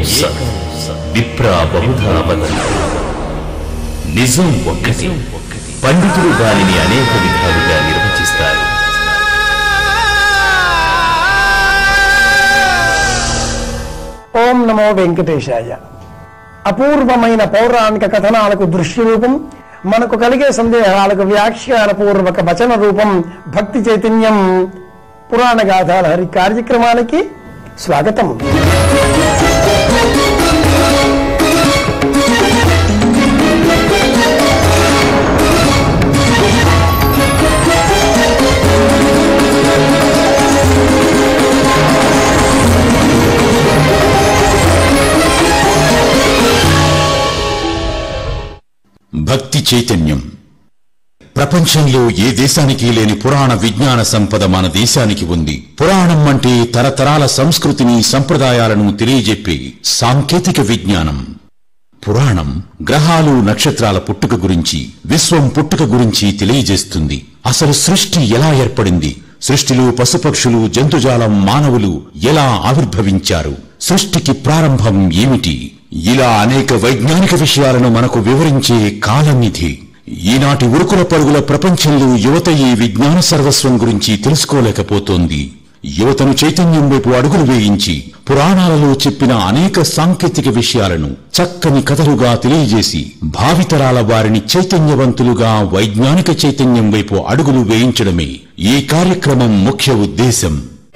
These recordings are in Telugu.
స విప్రా బహుధా వదన నిజం ఒక్కటి పండితులు దానిని అనేక విధాలుగా నిర్వచిస్తారు ఓం నమో వెంకటేశాయ అపూర్వమైన పౌరాణిక కథనాలకు దృశ్య రూపం మనకు కలిగే సందేహాలకు వ్యాఖ్యానపూర్వక వచన రూపం భక్తి చైతన్యం పురాణ గాథాల హరి కార్యక్రమానికి స్వాగతం భక్తి చైతన్యం ప్రపంచంలో ఏ దేశానికి లేని పురాణ విజ్ఞాన సంపద మన దేశానికి ఉంది పురాణం అంటే తరతరాల సంస్కృతిని సంప్రదాయాలను తెలియజెప్పే సాంకేతిక విజ్ఞానం పురాణం గ్రహాలు నక్షత్రాల పుట్టుక గురించి విశ్వం పుట్టుక గురించి తెలియజేస్తుంది అసలు సృష్టి ఎలా ఏర్పడింది సృష్టిలో పశుపక్షులు జంతుజాలం మానవులు ఎలా ఆవిర్భవించారు సృష్టికి ప్రారంభం ఏమిటి ఇలా అనేక వైజ్ఞానిక విషయాలను మనకు వివరించే కాలనిధి ఈనాటి ఉరుకుల పరుగుల ప్రపంచంలో యువత ఈ విజ్ఞాన సర్వస్వం గురించి తెలుసుకోలేకపోతోంది యువతను చైతన్యం వైపు అడుగులు వేయించి పురాణాలలో చెప్పిన అనేక సాంకేతిక విషయాలను చక్కని కథలుగా తెలియజేసి భావితరాల వారిని చైతన్యవంతులుగా వైజ్ఞానిక చైతన్యం వైపు అడుగులు వేయించడమే ఈ కార్యక్రమం ముఖ్య ఉద్దేశం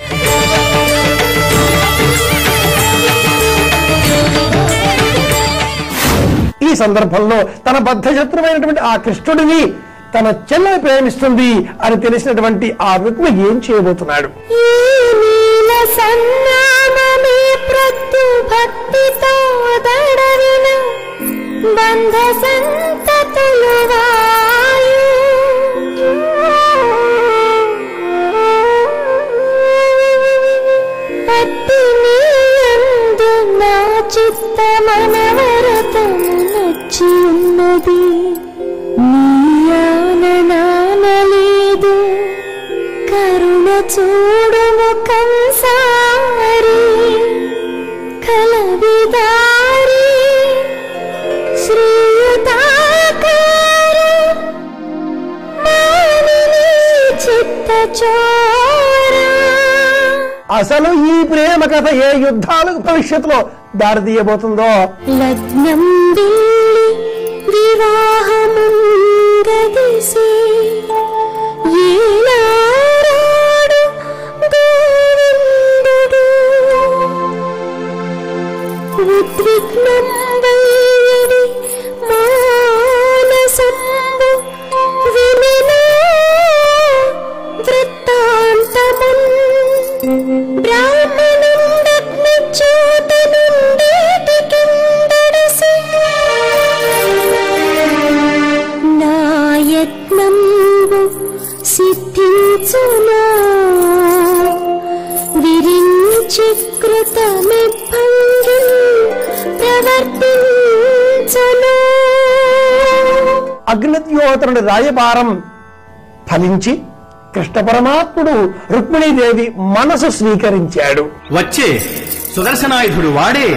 ఈ సందర్భంలో తన బద్ధశత్రువైనటువంటి ఆ కృష్ణుడిని తన చెల్లెని ప్రేమిస్తుంది అని తెలిసినటువంటి ఆ రుక్మి ఏం చేయబోతున్నాడు ఈ నీల సన్నామమే ప్రత్తు భక్తితో దడరిన బంధ సంతతులు వాయు అట్టి నీయందు నా చిత్త మనవరతము నచ్చి ఉన్నది నీయాననానలేదు కరుణ చూడు ముఖం సారి కలవిదారి శ్రీయుతాకార మానిని చిత్త చోరా అసలు ఈ ప్రేమ కథ ఏ యుద్ధాలకు భవిష్యత్తులో దారితీయబోతుందో లగ్నం దిల్లి వివాహముంగదిసి ఏనారాడు గోవిందుడు ఉద్విగ్నం వైరి మానసంబు వినినా వృత్తాంతమున్ బ్రాహ్మణుండగ్ని చూత నుండేటి కిందడసి నా యత్నంబు సిద్ధించునా విరించి కృతమిభంగి ప్రవర్తించును అగ్నిద్యోతరుడి రాయబారం ఫలించి కృష్ణ పరమాత్ముడు రుక్మిణీదేవి మనసు స్వీకరించాడు వచ్చే సుదర్శనాయుధుడు వాడే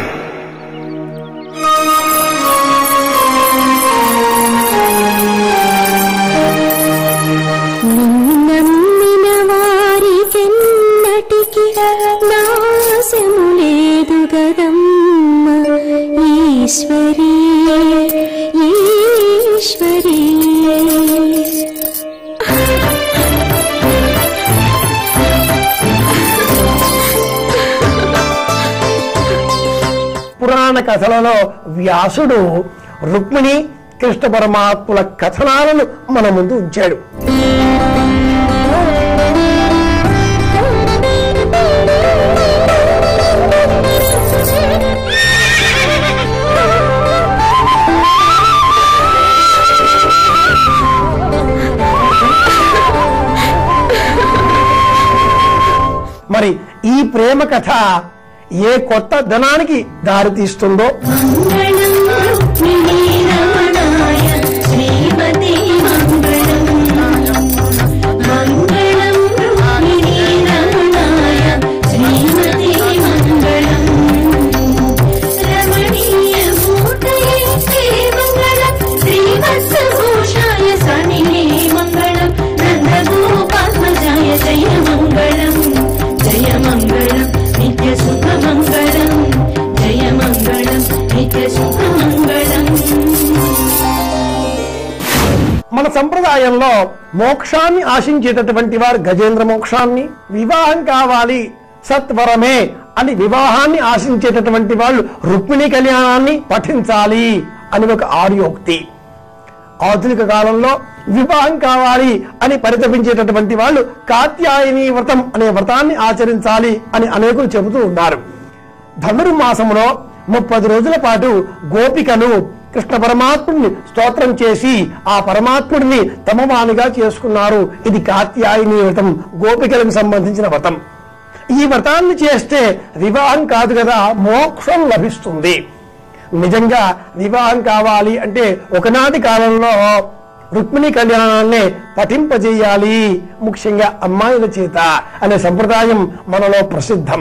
నమ్మిన వారికెన్నటికి నాశము లేదు గదమ్మ ఈశ్వరీ ఈశ్వరీ పురాణ కథలలో వ్యాసుడు రుక్మిణి కృష్ణ పరమాత్ముల కథనాలను మన ముందు ఉంచాడు మరి ఈ ప్రేమ కథ ఏ కొత్త ధనానికి దారితీస్తుందో మంగళం రుక్మిణీ రమణాయ శ్రీమతే మంగళం మంగళం రుక్మిణీ రమణాయ శ్రీమతే మంగళం మన సంప్రదాయంలో మోక్షాన్ని ఆశించేటటువంటి వారు గజేంద్ర మోక్షాన్ని వివాహం కావాలి సత్వరమే అని వివాహాన్ని ఆశించేటటువంటి వాళ్ళు రుక్మిణి కళ్యాణాన్ని పఠించాలి అని ఒక ఆర్యోక్తి ఆధునిక కాలంలో వివాహం కావాలి అని పరితపించేటటువంటి వాళ్ళు కాత్యాయని వ్రతం అనే వ్రతాన్ని ఆచరించాలి అని అనేకులు చెబుతూ ఉన్నారు ధనుర్మాసంలో ముప్పది రోజుల పాటు గోపికలు కృష్ణ పరమాత్ముడిని స్తోత్రం చేసి ఆ పరమాత్ముడిని తమవానిగా చేసుకున్నారు ఇది కాత్యాయని వ్రతం గోపికలకు సంబంధించిన వ్రతం ఈ వ్రతాన్ని చేస్తే వివాహం కాదు కదా మోక్షం లభిస్తుంది నిజంగా వివాహం కావాలి అంటే ఒకనాటి కాలంలో రుక్మిణి కళ్యాణాన్ని పఠింపజేయాలి ముఖ్యంగా అమ్మాయిల చేత అనే సంప్రదాయం మనలో ప్రసిద్ధం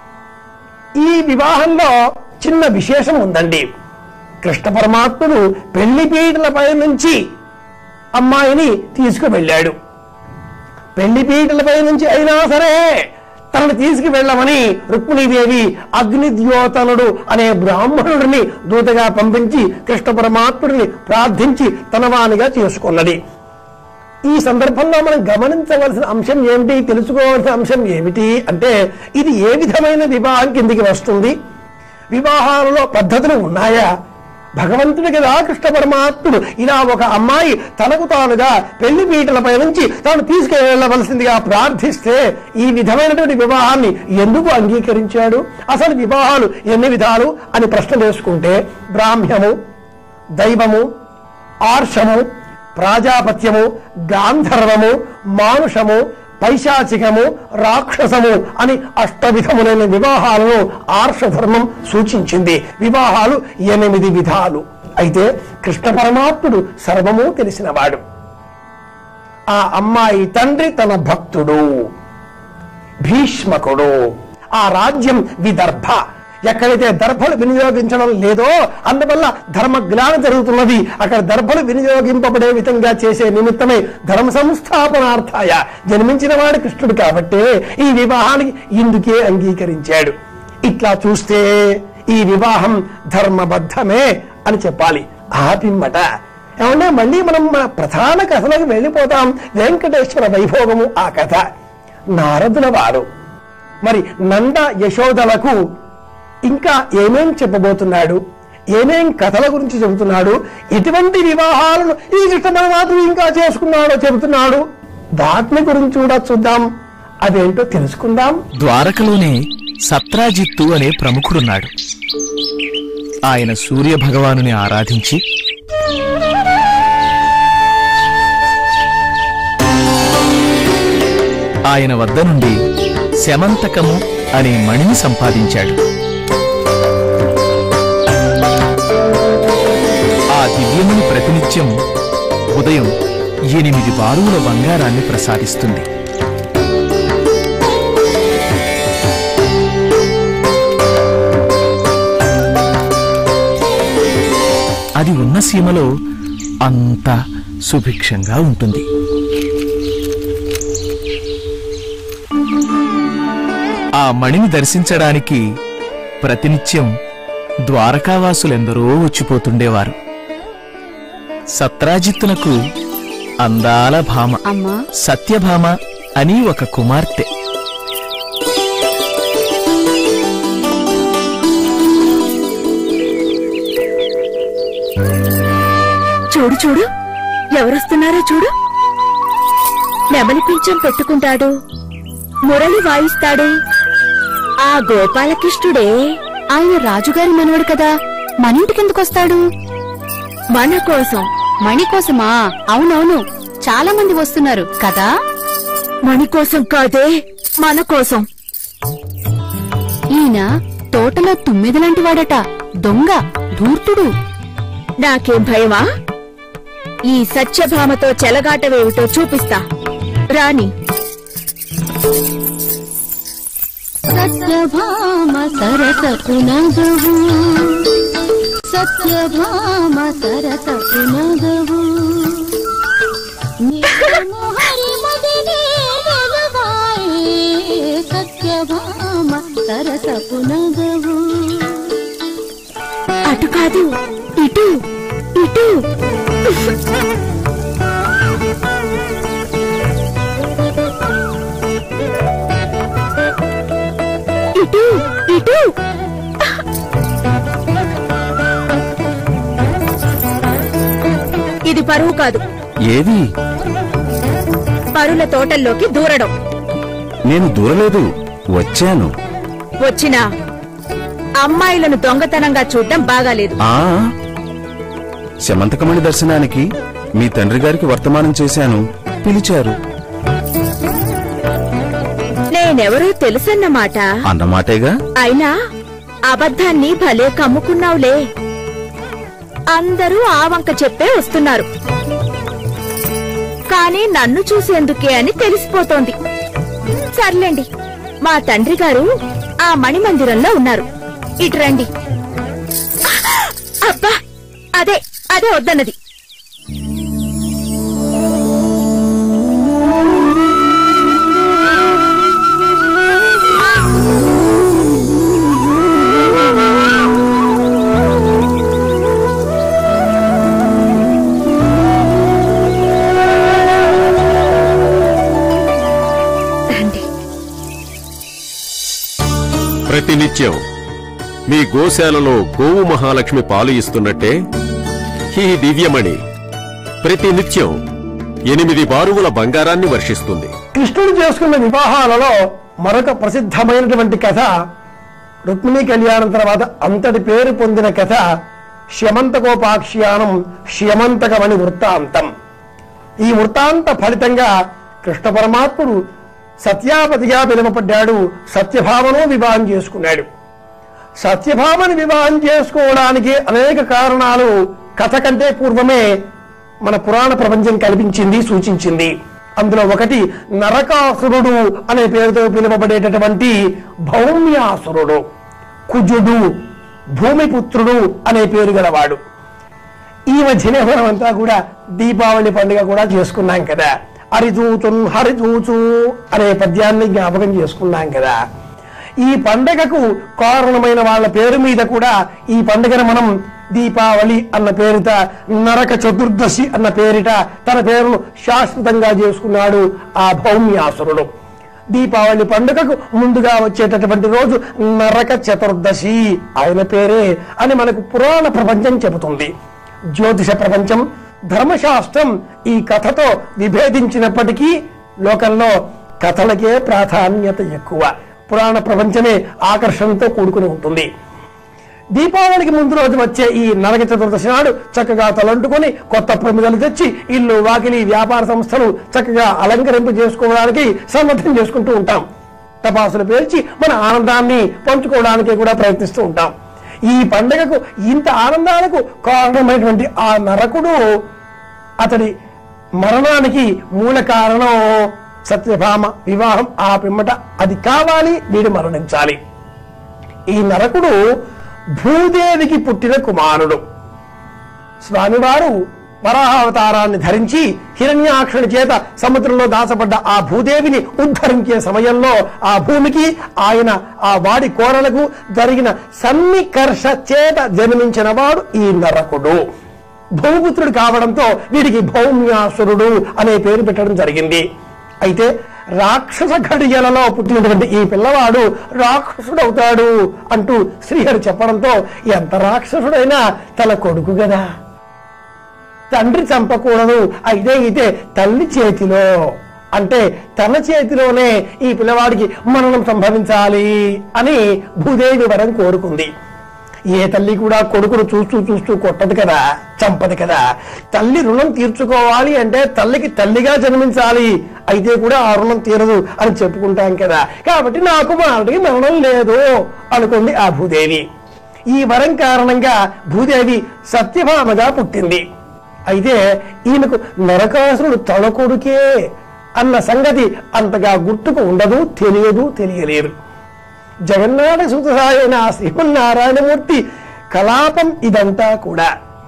ఈ వివాహంలో చిన్న విశేషం ఉందండి కృష్ణ పరమాత్ముడు పెళ్లి పీటలపై నుంచి అమ్మాయిని తీసుకువెళ్ళాడు పెళ్లి పీటలపై నుంచి అయినా సరే తనను తీసుకువెళ్ళమని రుక్మిణీదేవి అగ్నిద్యోతనుడు అనే బ్రాహ్మణుడిని దూతగా పంపించి కృష్ణ పరమాత్ముడిని ప్రార్థించి తనవానిగా చేసుకున్నది ఈ సందర్భంలో మనం గమనించవలసిన అంశం ఏమిటి తెలుసుకోవాల్సిన అంశం ఏమిటి అంటే ఇది ఏ విధమైన వివాహం కిందికి వస్తుంది వివాహాలలో పద్ధతులు ఉన్నాయా భగవంతుడి కదా కృష్ణ పరమాత్ముడు ఇలా ఒక అమ్మాయి తనకు తానుగా పెళ్లి పీటలపై నుంచి తాను తీసుకువెళ్ళవలసిందిగా ప్రార్థిస్తే ఈ విధమైనటువంటి వివాహాన్ని ఎందుకు అంగీకరించాడు అసలు వివాహాలు ఎన్ని విధాలు అని ప్రశ్న వేసుకుంటే బ్రాహ్మ్యము దైవము ఆర్షము ప్రాజాపత్యము గాంధర్వము మానుషము పైశాచికము రాక్షసము అని అష్టవిధములైన వివాహాలను ఆర్షధర్మం సూచించింది వివాహాలు ఎనిమిది విధాలు అయితే కృష్ణ పరమాత్ముడు సర్వము తెలిసినవాడు ఆ అమ్మాయి తండ్రి తన భక్తుడు భీష్మకుడు ఆ రాజ్యం విదర్భ ఎక్కడైతే దర్భలు వినియోగించడం లేదో అందువల్ల ధర్మ జ్ఞానం జరుగుతున్నది అక్కడ దర్భలు వినియోగింపబడే విధంగా చేసే నిమిత్తమే ధర్మ సంస్థాపనార్థాయ జన్మించిన వాడు కృష్ణుడు కాబట్టి ఈ వివాహానికి ఇందుకే అంగీకరించాడు ఇట్లా చూస్తే ఈ వివాహం ధర్మబద్ధమే అని చెప్పాలి ఆ పిమ్మట ఏమంటే మళ్ళీ మనం మన ప్రధాన కథలకు వెళ్ళిపోతాం వెంకటేశ్వర వైభోగము ఆ కథ నారదుల వారు మరి నంద యశోదలకు ఇంకా ఏమేం చెప్పబోతున్నాడు ఏమేం కథల గురించి చెబుతున్నాడు ఎటువంటి వివాహాలను ఈ కృష్ణ పరమాత్మ ఇంకా చేసుకున్నాడో చెబుతున్నాడు వాటిని గురించి కూడా చూద్దాం అదేంటో తెలుసుకుందాం ద్వారకలోనే సత్రాజిత్తు అనే ప్రముఖుడున్నాడు ఆయన సూర్య భగవానుని ఆరాధించి ఆయన వద్ద నుండి శమంతకము అనే మణిని సంపాదించాడు ఆ దివ్యముని ప్రతినిత్యం ఉదయం ఎనిమిది వారుల బంగారాన్ని ప్రసాదిస్తుంది అది ఉన్న సీమలో అంత సుభిక్షంగా ఉంటుంది ఆ మణిని దర్శించడానికి ప్రతినిత్యం ద్వారకావాసులెందరో వచ్చిపోతుండేవారు సత్రాజిత్తునకు అందాల భామ అమ్మా సత్యభామ అని ఒక కుమార్తె చూడు చూడు ఎవరొస్తున్నారో చూడు నెమలి పింఛం పెట్టుకుంటాడు మురళి వాయిస్తాడు ఆ గోపాలకృష్ణుడే ఆయన రాజుగారి మనవడు కదా మన ఇంటికెందుకొస్తాడు మన కోసం మణి కోసమా అవునవును చాలా మంది వస్తున్నారు కదా మణి కోసం కాదే మన కోసం ఈయన తోటలో తుమ్మిదలాంటి వాడట దొంగ ధూర్తుడు నాకేం భయమా ఈ సత్యభామతో చెలగాటవేమిటో చూపిస్తా రాణి సత్యభామ సరసపు నగవు సత్యభామ సరసపు నగవు నిత్యము హరిమదినే నిలవాయే సత్యభామ సరసపు నగవు అటు కాదు ఇటు ఇటు చదువు కాదు ఏది పరుల తోటల్లోకి దూరడం నేను దూరలేదు వచ్చాను వచ్చినా అమ్మాయిలను దొంగతనంగా చూడడం బాగాలేదు ఆ శమంతకమణి దర్శనానికి మీ తండ్రి గారికి వర్తమానం చేశాను పిలిచారు నేనెవరో తెలుసన్నమాట అన్నమాటేగా అయినా అబద్ధాన్ని భలే కమ్ముకున్నావులే అందరూ ఆ వంక చెప్పే వస్తున్నారు కానీ నన్ను చూసేందుకే అని తెలిసిపోతోంది సర్లేండి మా తండ్రి గారు ఆ మణిమందిరంలో ఉన్నారు ఇటు రండి అబ్బా అదే అదే వద్దన్నది రండి ప్రతినిత్యం మీ గోశాలలో గోవు మహాలక్ష్మి పాలు ఇస్తున్నట్టే ఈ దివ్యమణి ప్రతినిత్యం ఎనిమిది బారువుల బంగారాన్ని వర్షిస్తుంది కృష్ణుడు చేసుకున్న వివాహాలలో మరొక ప్రసిద్ధమైనటువంటి కథ రుక్మిణీ కళ్యాణం తర్వాత అంతటి పేరు పొందిన కథ శమంతకోపాఖ్యానం శమంతకమణి వృత్తాంతం ఈ వృత్తాంత ఫలితంగా కృష్ణ పరమాత్ముడు సత్యాపతిగా పిలువపడ్డాడు సత్యభామను వివాహం చేసుకున్నాడు సత్యభామని వివాహం చేసుకోవడానికి అనేక కారణాలు కథ కంటే పూర్వమే మన పురాణ ప్రపంచం కల్పించింది సూచించింది అందులో ఒకటి నరకాసురుడు అనే పేరుతో పిలువబడేటటువంటి భౌమ్యాసురుడు కుజుడు భూమిపుత్రుడు అనే పేరు గలవాడు ఈ మధ్యనే మనమంతా కూడా దీపావళి పండుగ కూడా చేసుకున్నాం కదా హరిచూచున్ హరిచూచు అనే పద్యాన్ని జ్ఞాపకం చేసుకున్నాం కదా ఈ పండగకు కారణమైన వాళ్ళ పేరు మీద కూడా ఈ పండుగను మనం దీపావళి అన్న పేరిట నరక చతుర్దశి అన్న పేరిట తన పేరును శాశ్వతంగా చేసుకున్నాడు ఆ భౌమ్యాసురుడు దీపావళి పండుగకు ముందుగా వచ్చేటటువంటి రోజు నరక చతుర్దశి ఆయన పేరే అని మనకు పురాణ ప్రపంచం చెబుతుంది జ్యోతిష ప్రపంచం ధర్మశాస్త్రం ఈ కథతో విభేదించినప్పటికీ లోకంలో కథలకే ప్రాధాన్యత ఎక్కువ పురాణ ప్రపంచమే ఆకర్షణతో కూడుకుని ఉంటుంది దీపావళికి ముందు రోజు వచ్చే ఈ నరక చతుర్దశి నాడు చక్కగా తలంటుకొని కొత్త ప్రమిదలు తెచ్చి ఇల్లు వాకిలి వ్యాపార సంస్థలు చక్కగా అలంకరింపు చేసుకోవడానికి సన్నద్ధం చేసుకుంటూ ఉంటాం టపాసులు పేల్చి మన ఆనందాన్ని పంచుకోవడానికి కూడా ప్రయత్నిస్తూ ఉంటాం ఈ పండగకు ఇంత ఆనందాలకు కారణమైనటువంటి ఆ నరకుడు అతడి మరణానికి మూల కారణం సత్యభామ వివాహం ఆ పిమ్మట అది కావాలి వీడు మరణించాలి ఈ నరకుడు భూదేవికి పుట్టిన కుమారుడు స్వామివారు వరాహావతారాన్ని ధరించి హిరణ్యాక్షుడి చేత సముద్రంలో దాచబడ్డ ఆ భూదేవిని ఉద్ధరించే సమయంలో ఆ భూమికి ఆయన ఆ వాడి కోరలకు జరిగిన సన్నికర్ష చేత జన్మించిన వాడు ఈ నరకుడు భూపుత్రుడు కావడంతో వీడికి భౌమ్యాసురుడు అనే పేరు పెట్టడం జరిగింది అయితే రాక్షస ఘడియలలో పుట్టినటువంటి ఈ పిల్లవాడు రాక్షసుడవుతాడు అంటూ శ్రీహరి చెప్పడంతో ఎంత రాక్షసుడైనా తన కొడుకు కదా తండ్రి చంపకూడదు అయితే అయితే తల్లి చేతిలో అంటే తన చేతిలోనే ఈ పిల్లవాడికి మరణం సంభవించాలి అని భూదేవి వరం కోరుకుంది ఏ తల్లి కూడా కొడుకును చూస్తూ చూస్తూ కొట్టదు కదా చంపదు కదా తల్లి రుణం తీర్చుకోవాలి అంటే తల్లికి తల్లిగా జన్మించాలి అయితే కూడా ఆ రుణం తీరదు అని చెప్పుకుంటాం కదా కాబట్టి నా కుమారుడికి మరణం లేదు అనుకుంది ఆ భూదేవి ఈ వరం కారణంగా భూదేవి సత్యభామగా పుట్టింది అయితే ఈమెకు నరకాసురుడు తన కొడుకే అన్న సంగతి అంతగా గుర్తుకు ఉండదు తెలియదు తెలియలేదు జగన్నాథ సుతసాయన ఆ శ్రీమన్నారాయణమూర్తి కలాపం ఇదంతా కూడా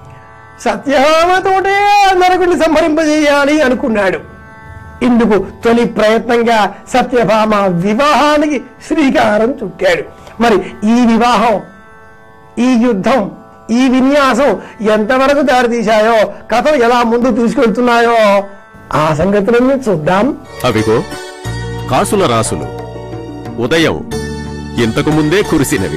సత్యభామతోటే నరకుడిని సంహరింపజేయాలి అనుకున్నాడు ఇందుకు తొలి ప్రయత్నంగా సత్యభామ వివాహానికి శ్రీకారం చుట్టాడు మరి ఈ వివాహం ఈ యుద్ధం ఈ విన్యాసం ఎంతవరకు దారితీశాయో కథలు ఎలా ముందు తీసుకెళ్తున్నాయో ఆ సంగతులన్నీ చూద్దాం అవిగో కాసుల రాసులు ఉదయం ఇంతకు ముందే కురిసినవి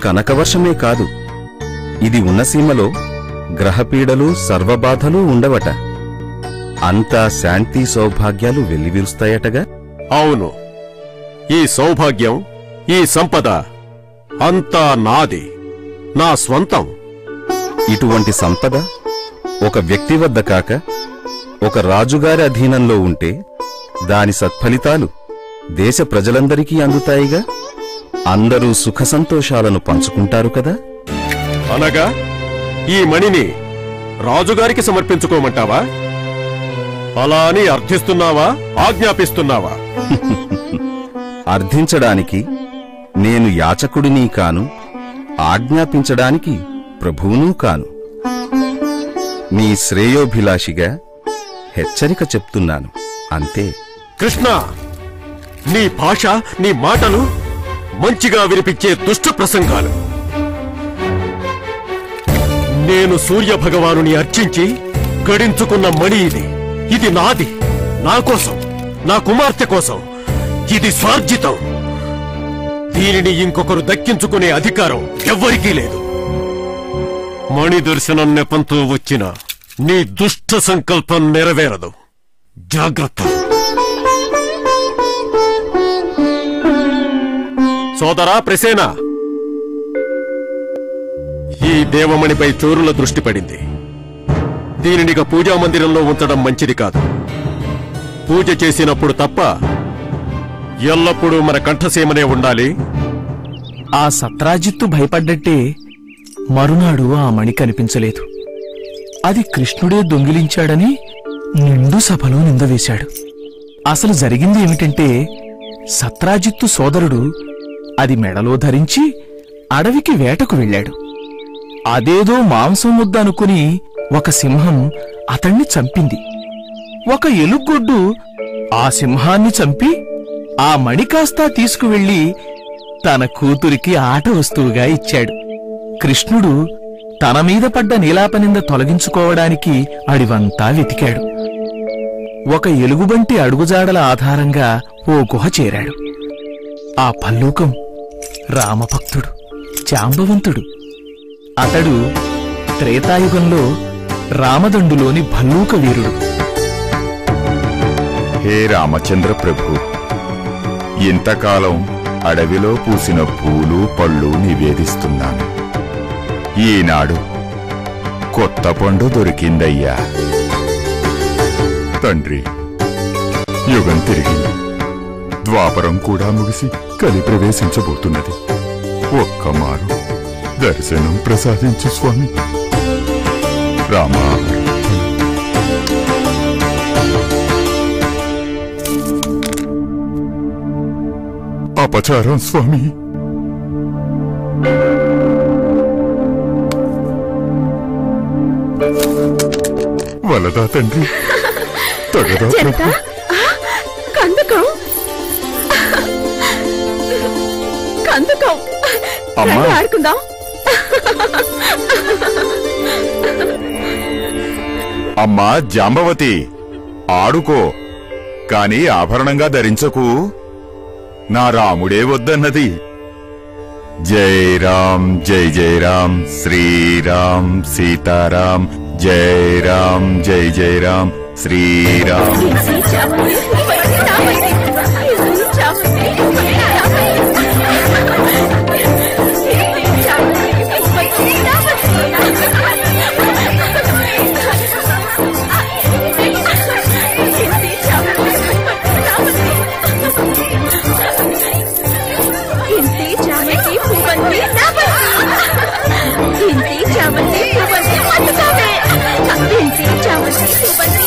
కనకవర్షమే కాదు ఇది ఉన్న సీమలో గ్రహపీడలు సర్వబాధలు ఉండవట అంతా శాంతి సౌభాగ్యాలు వెల్లివిరుస్తాయటగా అవును ఈ సౌభాగ్యం ఈ సంపద అంతా నాది నా స్వంతం ఇటువంటి సంపద ఒక వ్యక్తి వద్ద కాక ఒక రాజుగారి అధీనంలో ఉంటే దాని సత్ఫలితాలు దేశ ప్రజలందరికీ అందుతాయిగా అందరూ సుఖ సంతోషాలను పంచుకుంటారు కదా అనగా ఈ మణిని రాజుగారికి సమర్పించుకోమంటావా అలా అని అర్థిస్తున్నావా ఆజ్ఞాపిస్తున్నావా అర్థించడానికి నేను యాచకుడిని కాను ఆజ్ఞాపించడానికి ప్రభువునూ కాను నీ శ్రేయోభిలాషిగా హెచ్చరిక చెప్తున్నాను అంతే కృష్ణ నీ భాష నీ మాటలు మంచిగా వినిపించే దుష్ట ప్రసంగాలు నేను సూర్య భగవానుని అర్చించి గడించుకున్న మణి ఇది ఇది నాది నా కోసం నా కుమార్తె కోసం ఇది స్వార్జితం దీనిని ఇంకొకరు దక్కించుకునే అధికారం ఎవ్వరికీ లేదు మణి దర్శనం నెపంతో వచ్చిన నీ దుష్ట సంకల్పం నెరవేరదు జాగ్రత్త సోదరా ప్రసేన ఈ దేవమణిపై చోరుల దృష్టి పడింది దీనినిక పూజా మందిరంలో ఉంచడం మంచిది కాదు పూజ చేసినప్పుడు తప్ప ఎల్లప్పుడూ మన కంఠసీమనే ఉండాలి ఆ సత్రాజిత్తు భయపడ్డట్టే మరునాడు ఆ మణి కనిపించలేదు అది కృష్ణుడే దొంగిలించాడని నిండు సభలో నిందవేశాడు అసలు జరిగింది ఏమిటంటే సత్రాజిత్తు సోదరుడు అది మెడలో ధరించి అడవికి వేటకు వెళ్ళాడు అదేదో మాంసం ముద్ద అనుకుని ఒక సింహం అతణ్ణి చంపింది ఒక ఎలుగొడ్డు ఆ సింహాన్ని చంపి ఆ మణి కాస్తా తీసుకువెళ్లి తన కూతురికి ఆట వస్తువుగా ఇచ్చాడు కృష్ణుడు తన మీద పడ్డ నీలాపనింద తొలగించుకోవడానికి అడివంతా వెతికాడు ఒక ఎలుగుబంటి అడుగుజాడల ఆధారంగా ఓ గుహ చేరాడు ఆ పల్లూకం రామభక్తుడు జాంబవంతుడు అతడు త్రేతాయుగంలో రామదండులోని భల్లూక వీరుడు హే రామచంద్ర ప్రభు ఇంతకాలం అడవిలో పూసిన పూలు పళ్ళు నివేదిస్తున్నాను ఈనాడు కొత్త పండు దొరికిందయ్యా తండ్రి యుగం తిరిగింది ద్వాపరం కూడా ముగిసి కలి ప్రవేశించబోతున్నది ఒక్క మారు దర్శనం ప్రసాదించు స్వామి రామా అపచారం స్వామి వలదా తండ్రి తగదా చెత్త ప్రభు కందకం కందకం అమ్మా. రండి ఆడుకుందాం అమ్మా జాంబవతి ఆడుకో కాని ఆభరణంగా ధరించకు నా రాముడే వద్దన్నది జై రామ్ జై జై రామ్ శ్రీరామ్ సీతారాం జై రామ్ జై జై రామ్ శ్రీరామ్ ఇంటి చామంతి పువ్వంతి ఇంటి చామంతి పువ్వంతి పట్టుకోవే ఇంటి చామంతి పువ్వంతి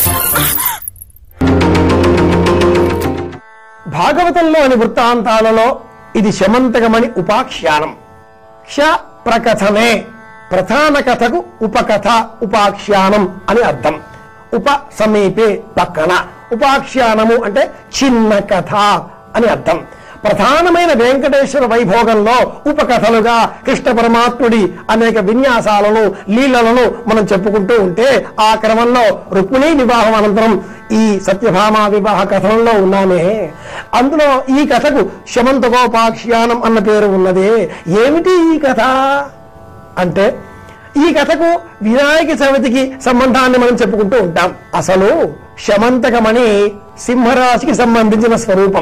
భాగవతంలోని వృత్తాంతాలలో ఇది శమంతకమణి ఉపాఖ్యానం క్ష ప్రకథనే ప్రధాన కథకు ఉపకథ ఉపాఖ్యానం అని అర్థం ఉప సమీపే పక్కన ఉపాఖ్యానము అంటే చిన్న కథ అని అర్థం ప్రధానమైన వెంకటేశ్వర వైభోగంలో ఉపకథలుగా కృష్ణ పరమాత్ముడి అనేక విన్యాసాలను లీలలను మనం చెప్పుకుంటూ ఉంటే ఆ క్రమంలో రుక్మిణీ వివాహం అనంతరం ఈ సత్యభామ వివాహ కథనంలో ఉన్నామే అందులో ఈ కథకు శమంతకోపాఖ్యానం అన్న పేరు ఉన్నదే ఏమిటి ఈ కథ అంటే ఈ కథకు వినాయక చవితికి సంబంధాన్ని మనం చెప్పుకుంటూ ఉంటాం అసలు శమంతకమణి సింహరాశికి సంబంధించిన స్వరూపం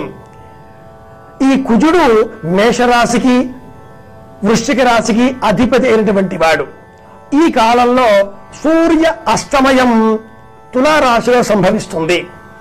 ఈ కుజుడు మేషరాశికి వృశ్చిక రాశికి అధిపతి అయినటువంటి వాడు ఈ కాలంలో సూర్య అస్తమయం తులారాశిలో సంభవిస్తుంది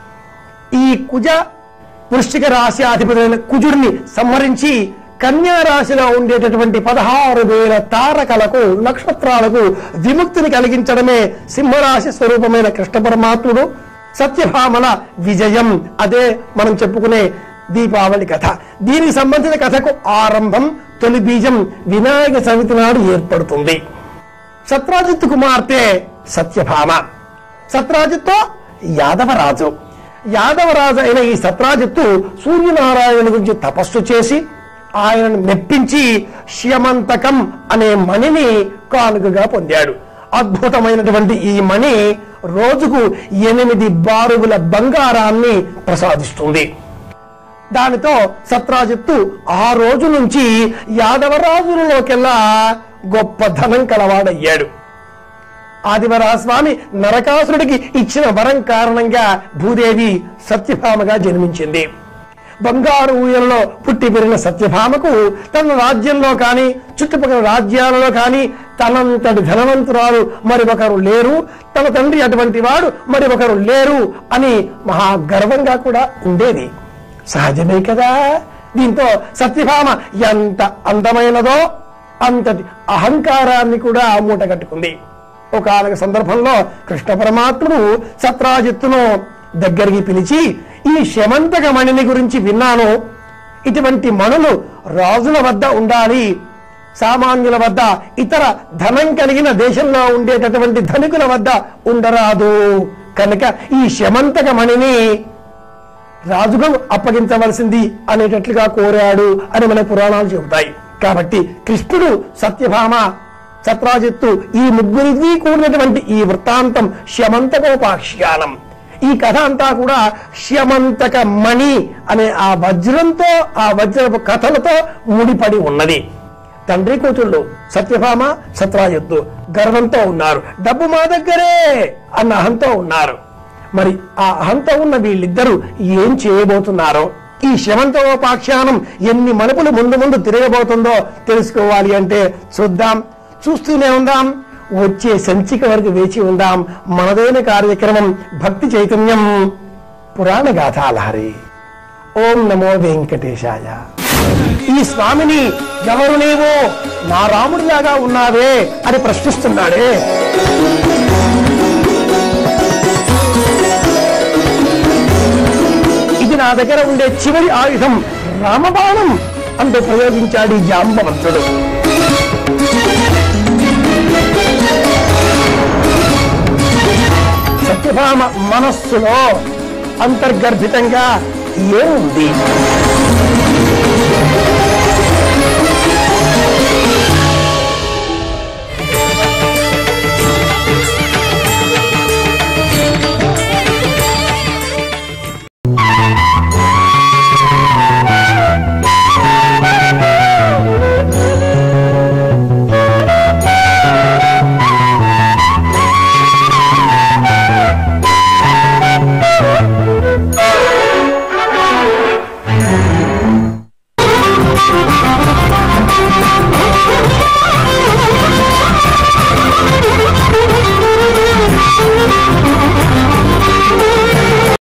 ఈ కుజ వృశ్చిక రాశి అధిపతి అయిన కుజుడిని సంహరించి కన్యా రాశిలో ఉండేటటువంటి పదహారు వేల తారకలకు నక్షత్రాలకు విముక్తిని కలిగించడమే సింహరాశి స్వరూపమైన కృష్ణ పరమాత్ముడు సత్యభామల విజయం అదే మనం చెప్పుకునే దీపావళి కథ దీనికి సంబంధించిన కథకు ఆరంభం తొలి బీజం వినాయక చవితి నాడు ఏర్పడుతుంది సత్రాజిత్తు కుమార్తె సత్యభామ సత్రాజిత్తు యాదవరాజు యాదవరాజు అయిన ఈ సత్రాజిత్తు సూర్యనారాయణ గురించి తపస్సు చేసి ఆయనను మెప్పించి శ్యమంతకం అనే మణిని కానుకగా పొందాడు అద్భుతమైనటువంటి ఈ మణి రోజుకు ఎనిమిది బారుగుల బంగారాన్ని ప్రసాదిస్తుంది దానితో సత్రాజిత్తు ఆ రోజు నుంచి యాదవరాజులలోకెల్లా గొప్ప ధనం కలవాడయ్యాడు ఆదివరస్వామి నరకాసురుడికి ఇచ్చిన వరం కారణంగా భూదేవి సత్యభామగా జన్మించింది బంగారు ఊయల్లో పుట్టి పెరిగిన సత్యభామకు తన రాజ్యంలో కానీ చుట్టుపక్కల రాజ్యాలలో కానీ తనంతటి ధనవంతురాలు మరి ఒకరు లేరు తన తండ్రి అటువంటి వాడు మరి ఒకరు లేరు అని మహా గర్వంగా కూడా ఉండేది సహజమే కదా దీంతో సత్యభామ ఎంత అందమైనదో అంతటి అహంకారాన్ని కూడా మూట కట్టుకుంది ఒకనొక సందర్భంలో కృష్ణ పరమాత్ముడు సత్రాజిత్తును దగ్గరికి పిలిచి ఈ శమంతక మణిని గురించి విన్నాను ఇటువంటి మణులు రాజుల వద్ద ఉండాలి సామాన్యుల వద్ద ఇతర ధనం కలిగిన దేశంలో ఉండేటటువంటి ధనికుల వద్ద ఉండరాదు కనుక ఈ శమంతక మణిని రాజుగా అప్పగించవలసింది అనేటట్లుగా కోరాడు అని మన పురాణాలు చెబుతాయి కాబట్టి కృష్ణుడు సత్యభామ సత్రాజిత్తు ఈ ముగ్గురిది కూడినటువంటి ఈ వృత్తాంతం శమంతకోపాఖ్యానం ఈ కథ అంతా కూడా శమంతక మణి అనే ఆ వజ్రంతో ఆ వజ్రపు కథలతో ముడిపడి ఉన్నది తండ్రి కూతుళ్ళు సత్యభామ సత్రాజిత్తు గర్వంతో ఉన్నారు డబ్బు మా దగ్గరే అన్న అహంతో ఉన్నారు మరి ఆ అహంతో ఉన్న వీళ్ళిద్దరూ ఏం చేయబోతున్నారో ఈ శమంతోపాఖ్యానం ఎన్ని మలుపులు ముందు ముందు తిరగబోతుందో తెలుసుకోవాలి అంటే చూద్దాం చూస్తూనే ఉందాం వచ్చే సంచిక వరకు వేచి ఉందాం మనదైన కార్యక్రమం భక్తి చైతన్యం పురాణ గాథాలహరి ఓం నమో వెంకటేశాయ ఈ స్వామిని ఎవరు నీవు నా రాముడిలాగా ఉన్నావే అని ప్రశ్నిస్తున్నాడే ఇది నా దగ్గర ఉండే చివరి ఆయుధం రామబాణం అంటూ ప్రయోగించాడు ఈ జాంబవంతుడు సత్యభామ మనస్సులో అంతర్గర్భితంగా ఏముంది